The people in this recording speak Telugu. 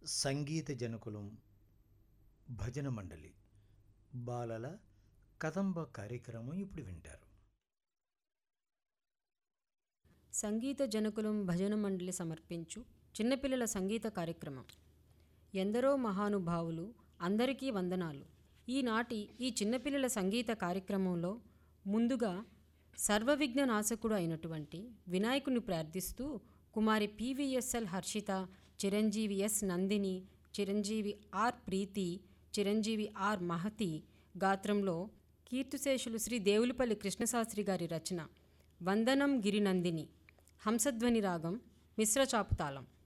సంగీత జనకులం భజన మండలి బాలల కదంబ కార్యక్రమం ఇప్పుడు వింటారు సంగీత జనకులం భజన మండలి సమర్పించు చిన్నపిల్లల సంగీత కార్యక్రమం ఎందరో మహానుభావులు అందరికీ వందనాలు ఈనాటి ఈ చిన్నపిల్లల సంగీత కార్యక్రమంలో ముందుగా సర్వవిఘ్న నాశకుడు అయినటువంటి వినాయకుని ప్రార్థిస్తూ Kumari PVSL Harshitha Chiranjeevi S Nandini Chiranjeevi R Preethi Chiranjeevi R Mahathi గాత్రంలో కీర్తిశేషులు శ్రీ దేవులపల్లి కృష్ణశాస్త్రి గారి రచన వందనం గిరినందిని హంసధ్వని రాగం మిశ్ర చాపుతాళం